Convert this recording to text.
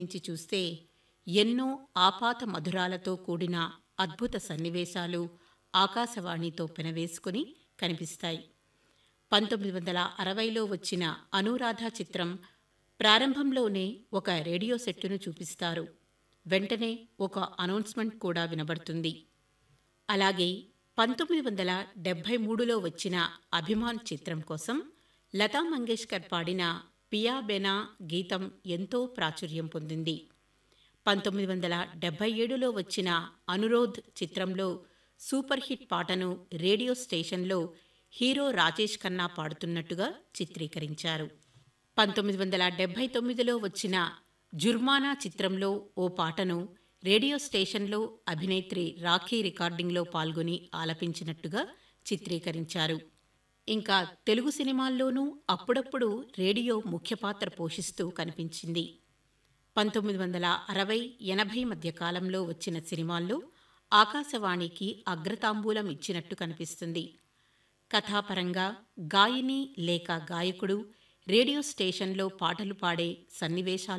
నుంచి చూస్తే ఎన్నో ఆపాత మధురాలతో కూడిన అద్భుత సన్నివేశాలు ఆకాశవాణితో పెనవేసుకుని కనిపిస్తాయి పంతొమ్మిది వందల అరవైలో వచ్చిన అనురాధ చిత్రం ప్రారంభంలోనే ఒక రేడియో సెట్టును చూపిస్తారు వెంటనే ఒక అనౌన్స్మెంట్ కూడా వినబడుతుంది అలాగే పంతొమ్మిది వందల డెబ్భై మూడులో వచ్చిన అభిమాన్ చిత్రం కోసం లతా మంగేష్కర్ పాడిన పియా బెనా గీతం ఎంతో ప్రాచుర్యం పొందింది పంతొమ్మిది వందల డెబ్భై ఏడులో వచ్చిన అనురోధ్ చిత్రంలో సూపర్ హిట్ పాటను రేడియో స్టేషన్లో హీరో రాజేష్ ఖన్నా పాడుతున్నట్టుగా చిత్రీకరించారు పంతొమ్మిది వందల డెబ్భై తొమ్మిదిలో వచ్చిన జుర్మానా చిత్రంలో ఓ పాటను రేడియో స్టేషన్లో అభినేత్రి రాఖీ రికార్డింగ్లో పాల్గొని ఆలపించినట్టుగా చిత్రీకరించారు ఇంకా తెలుగు సినిమాల్లోనూ అప్పుడప్పుడు రేడియో ముఖ్య పాత్ర పోషిస్తూ కనిపించింది పంతొమ్మిది వందల అరవై ఎనభై మధ్య కాలంలో వచ్చిన సినిమాల్లో ఆకాశవాణికి అగ్రతాంబూలం ఇచ్చినట్టు కనిపిస్తుంది కథాపరంగా గాయని లేక గాయకుడు రేడియో స్టేషన్లో పాటలు పాడే సన్నివేశాలు